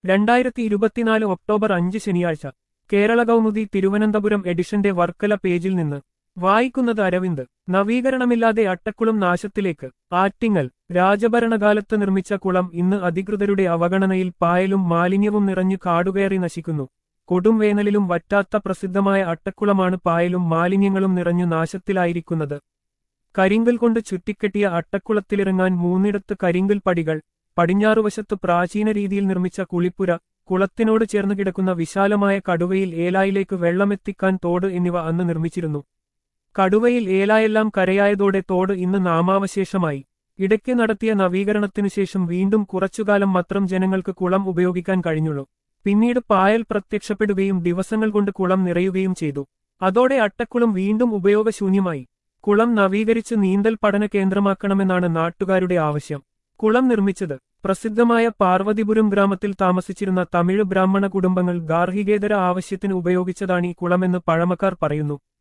രണ്ടായിരത്തി ഇരുപത്തിനാല് ഒക്ടോബർ അഞ്ച് ശനിയാഴ്ച കേരള കൗമുദി തിരുവനന്തപുരം എഡിഷന്റെ വർക്കല പേജിൽ നിന്ന് വായിക്കുന്നത് അരവിന്ദ് നവീകരണമില്ലാതെ അട്ടക്കുളം നാശത്തിലേക്ക് ആറ്റിങ്ങൽ രാജഭരണകാലത്ത് നിർമ്മിച്ച കുളം ഇന്ന് അധികൃതരുടെ അവഗണനയിൽ പായലും മാലിന്യവും നിറഞ്ഞു കാടുകയറി നശിക്കുന്നു കൊടും വേനലിലും വറ്റാത്ത പ്രസിദ്ധമായ അട്ടക്കുളമാണ് പായലും മാലിന്യങ്ങളും നിറഞ്ഞു നാശത്തിലായിരിക്കുന്നത് കരിങ്കൽ കൊണ്ട് ചുറ്റിക്കെട്ടിയ അട്ടക്കുളത്തിലിറങ്ങാൻ മൂന്നിടത്ത് കരിങ്കൽ പടികൾ പടിഞ്ഞാറുവശത്ത് പ്രാചീന രീതിയിൽ നിർമ്മിച്ച കുളിപ്പുര കുളത്തിനോട് ചേർന്ന് കിടക്കുന്ന വിശാലമായ കടുവയിൽ ഏലായിലേക്ക് വെള്ളമെത്തിക്കാൻ തോട് എന്നിവ അന്ന് നിർമ്മിച്ചിരുന്നു കടുവയിൽ ഏലായെല്ലാം കരയായതോടെ തോട് ഇന്ന് നാമാവശേഷമായി ഇടയ്ക്ക് നടത്തിയ നവീകരണത്തിനു ശേഷം വീണ്ടും കുറച്ചുകാലം മാത്രം ജനങ്ങൾക്ക് കുളം ഉപയോഗിക്കാൻ കഴിഞ്ഞുള്ളൂ പിന്നീട് പായൽ പ്രത്യക്ഷപ്പെടുകയും ദിവസങ്ങൾ കൊണ്ട് കുളം നിറയുകയും ചെയ്തു അതോടെ അട്ടക്കുളം വീണ്ടും ഉപയോഗശൂന്യമായി കുളം നവീകരിച്ച് നീന്തൽ പഠന കേന്ദ്രമാക്കണമെന്നാണ് നാട്ടുകാരുടെ ആവശ്യം കുളം നിർമ്മിച്ചത് പ്രസിദ്ധമായ പാർവതിപുരം ഗ്രാമത്തിൽ താമസിച്ചിരുന്ന തമിഴ് ബ്രാഹ്മണ കുടുംബങ്ങൾ ഗാർഹികേതര ആവശ്യത്തിന് ഉപയോഗിച്ചതാണ് ഈ കുളമെന്ന് പഴമക്കാർ പറയുന്നു